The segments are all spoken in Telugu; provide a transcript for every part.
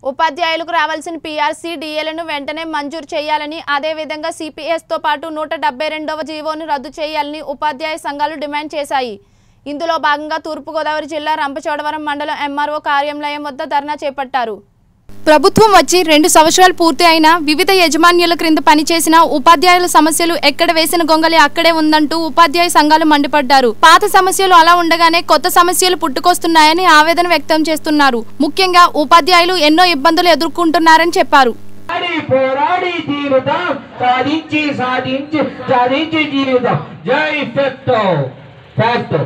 ఉపాధ్యాయులకు రావాల్సిన పీఆర్సీ డిఏలను వెంటనే మంజూరు చేయాలని అదేవిధంగా సిపిఎస్తో పాటు నూట డెబ్బై రెండవ జీవోను రద్దు చేయాలని ఉపాధ్యాయ సంఘాలు డిమాండ్ చేశాయి ఇందులో భాగంగా తూర్పుగోదావరి జిల్లా రంపచోడవరం మండలం ఎంఆర్ఓ కార్యాలయం వద్ద ధర్నా చేపట్టారు ప్రభుత్వం వచ్చి రెండు సంవత్సరాలు పూర్తి అయినా వివిధ యజమాన్యుల క్రింద పనిచేసిన ఉపాధ్యాయుల సమస్యలు ఎక్కడ వేసిన గొంగలి అక్కడే ఉందంటూ ఉపాధ్యాయ సంఘాలు మండిపడ్డారు పాత సమస్యలు అలా ఉండగానే కొత్త సమస్యలు పుట్టుకొస్తున్నాయని ఆవేదన వ్యక్తం చేస్తున్నారు ముఖ్యంగా ఉపాధ్యాయులు ఎన్నో ఇబ్బందులు ఎదుర్కొంటున్నారని చెప్పారు పోరాడి పోరాడి జీవితం సాధించి సాధించి సాధించి జీవితం జై ఫెక్టో ఫ్యాక్టో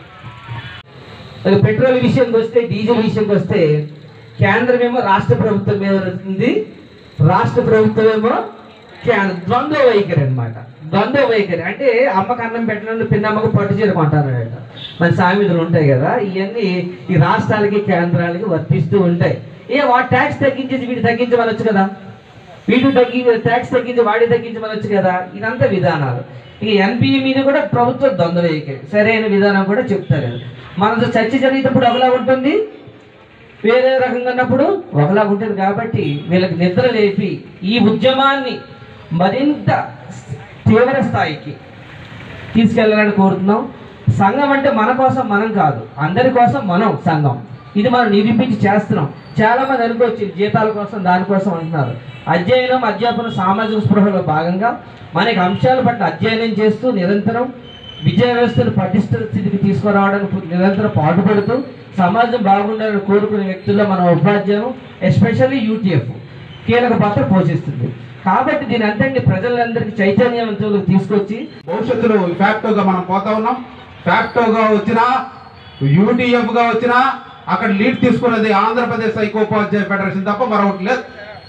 అది పెట్రోల్ విషయానికి వస్తే డీజిల్ విషయానికి వస్తే కేంద్రం ఏమో రాష్ట్ర ప్రభుత్వం మీద ఉంది రాష్ట్ర ప్రభుత్వం ఏమో కేంద్ర ద్వంద్వ వైఖరి అన్నమాట ద్వంద్వ వైఖరి అంటే అమ్మకు అన్నం పెట్టడం పిన్నమ్మకు పట్టు చీరమంటారట మన సామెతలు ఉంటాయి కదా ఇవన్నీ ఈ రాష్ట్రాలకి కేంద్రాలకి వర్తిస్తూ ఉంటాయి ఏ వాటి ట్యాక్స్ తగ్గించేసి వీటి తగ్గించమనొచ్చు కదా వీటి తగ్గి ట్యాక్స్ తగ్గించి వాడి తగ్గించమనొచ్చు కదా ఇదంతా విధానాలు ఇక ఎన్పిఈ మీద కూడా ప్రభుత్వం ద్వంద్వ వైఖరి సరైన విధానం కూడా చెప్తారు మనతో చర్చ జరిగేటప్పుడు ఒకలా ఉంటుంది వేరే రకంగా ఉన్నప్పుడు ఒకలా ఉంటుంది కాబట్టి వీళ్ళకి నిద్ర లేపి ఈ ఉద్యమాన్ని మరింత తీవ్ర స్థాయికి తీసుకెళ్ళాలని కోరుతున్నాం సంఘం అంటే మన కోసం మనం కాదు అందరి కోసం మనం సంఘం ఇది మనం నిరూపించి చేస్తున్నాం చాలా మంది అనుకోవచ్చు జీతాల కోసం దానికోసం అంటున్నారు అధ్యయనం అధ్యాపన సామాజిక స్పృహలో భాగంగా మనకి అంశాల పట్ల అధ్యయనం చేస్తూ నిరంతరం విద్యా వ్యవస్థను పటిష్ట స్థితికి తీసుకురావడానికి నిరంతరం పాటుపడుతూ సమాజం బాగుండాలని కోరుకునే వ్యక్తుల్లో మన ఉపాధ్యాయం ఎస్పెషల్లీ యూటీఎఫ్ కీలక పాత్ర పోషిస్తుంది కాబట్టి దీని అంతటి ప్రజలందరికీ చైతన్యవంతులకు తీసుకొచ్చి భవిష్యత్తులో ఫ్యాక్టోగా మనం పోతా ఉన్నాం ఫ్యాక్టోగా వచ్చినా యూటీఎఫ్ గా వచ్చినా అక్కడ లీడ్ తీసుకున్నది ఆంధ్రప్రదేశ్ ఐకోపాధ్యాయ ఫెడరేషన్ తప్ప మరొకటి లేదు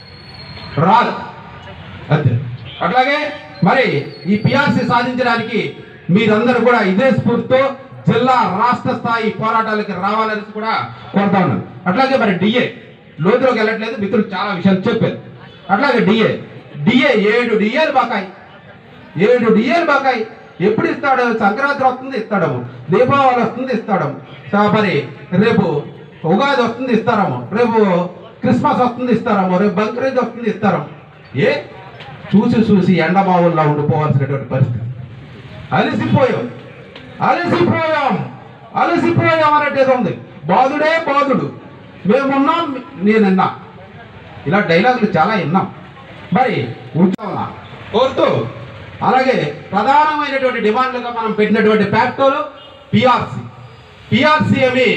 రాదు అంతే అట్లాగే మరి ఈ పిఆర్సి సాధించడానికి మీరందరూ కూడా ఇదే స్ఫూర్తితో జిల్లా రాష్ట్ర స్థాయి పోరాటాలకి రావాలని కూడా కోరుతా ఉన్నాను అట్లాగే మరి డిఏ లోతులోకి వెళ్ళట్లేదు మిత్రులు చాలా విషయాలు చెప్పారు అట్లాగే డిఏ డిఏ ఏడు డిఏలు బాకాయి ఏడు డిఏలు బాకాయి ఎప్పుడు ఇస్తాడు సంక్రాంతి వస్తుంది ఇస్తాడము దీపావళి వస్తుంది ఇస్తాడము సా- మరి రేపు ఉగాది వస్తుంది ఇస్తారము రేపు క్రిస్మస్ వస్తుంది ఇస్తారము రేపు బక్రీద్ వస్తుంది ఇస్తారము ఏ చూసి చూసి ఎండమావుల్లో ఉండిపోవాల్సినటువంటి పరిస్థితి అలసిపోయాం అలసిపోయాం అలసిపోయాం అనేటిది ఉంది బాధుడే బాధుడు మేమున్నాం నేను విన్నా ఇలా డైలాగులు చాలా విన్నాం మరి ఉంటామా కోరుతూ అలాగే ప్రధానమైనటువంటి డిమాండ్లుగా మనం పెట్టినటువంటి ఫ్యాక్టోలు పిఆర్సి పిఆర్సి ఏమి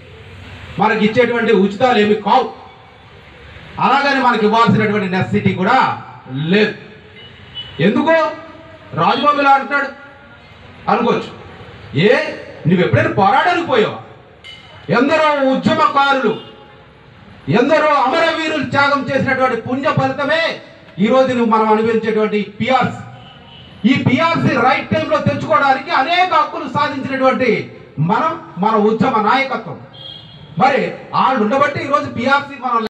మనకి ఇచ్చేటువంటి ఉచితాలు ఏమి కావు అలాగని మనకి ఇవ్వాల్సినటువంటి నెసిటీ కూడా లేదు ఎందుకు రాజబాబు ఇలా అంటున్నాడు అనుకోవచ్చు ఏ నువ్వు ఎప్పుడైనా పోరాడానికి పోయావా ఎందరో ఉద్యమకారులు ఎందరో అమరవీరులు త్యాగం చేసినటువంటి పుణ్య ఫలితమే ఈ రోజు నువ్వు మనం అనుభవించేటువంటి పిఆర్సి ఈ పిఆర్సి రైట్ టైంలో తెచ్చుకోవడానికి అనేక హక్కులు సాధించినటువంటి మనం మన ఉద్యమ నాయకత్వం మరి వాళ్ళు ఉండబట్టి ఈరోజు పిఆర్సి మనం